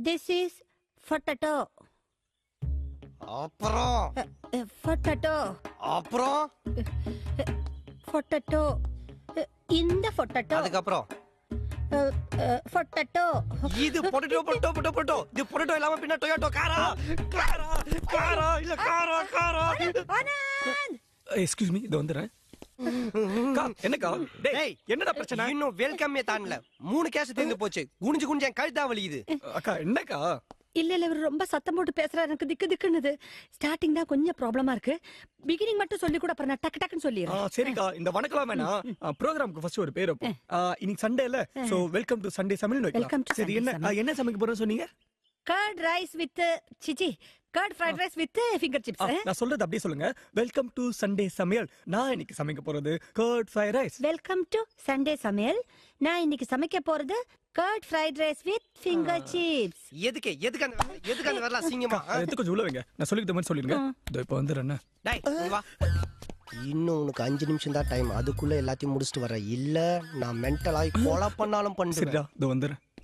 This is potato அப்புறம் potato அப்புறம் potato இந்த பொட்டட்டோ அதுக்கப்புறம் பொட்டட்டோ இது பொட்டேட்டோ பொட்டோ பொட்டோ பொட்டோ இது பொட்டேட்டோ இல்லாம பின்ன டொயோட்டோ காரா காரா காரா இல்ல காரா காரா எக்ஸ்கியூஸ் மீ இது வந்துடுறேன் அக்கா, என்னக்கா டேய் டேய் என்னடா பிரச்சனை இன்னும் வெல்கம்மே தாண்டல மூணு கேஸ் தீர்ந்து போச்சு குனிஞ்சு குனிஞ்சு என் கழுத்தா வலிக்குது அக்கா என்னக்கா இல்ல இல்ல இவர் ரொம்ப சத்தம் போட்டு பேசுறாரு எனக்கு திக்கு திக்குன்னுது ஸ்டார்டிங் தான் கொஞ்சம் ப்ராப்ளமா இருக்கு பிகினிங் மட்டும் சொல்லி கூட அப்புறம் நான் டக்கு டக்குன்னு ஆ, சொல்லிடுறேன் சரிக்கா இந்த வணக்கம் வேணாம் ப்ரோக்ராமுக்கு ஃபர்ஸ்ட் ஒரு பேர் வைப்போம் ஆ, இன்னைக்கு சண்டே இல்ல சோ வெல்கம் டு சண்டே சமையல் Welcome to வைக்கலாம் சரி Sunday என்ன ஆ, சமையல். என்ன சமைக்க போறோம் சொன்னீங்க கர்ட் ரைஸ் வித் சிச்சி curd fried rice with finger ah, chips நான் சொல்றது அப்படியே சொல்லுங்க வெல்கம் டு சண்டே சமையல் நான் இன்னைக்கு சமைக்க போறது curd fried rice welcome to Sunday சமையல் நான் இன்னைக்கு சமைக்க போறது curd fried rice with finger chips எதுக்கு எதுக்கு அந்த எதுக்கு அந்த வரல அசிங்கமா ஆ? எடுத்து கொஞ்சம் உள்ள வைங்க நான் சொல்லிக்கிட்ட மாதிரி சொல்லிருங்க இதோ இப்போ வந்துடுறேன் டேய் இங்க வா இன்னும் உனக்கு அஞ்சு நிமிஷம் தான் டைம் அதுக்குள்ள எல்லாத்தையும் முடிச்சுட்டு வர இல்ல நான் மென்டல் ஆகி கொலை பண்ணாலும் சரிடா பண்ணுறேன் இதோ வந்துடுறேன்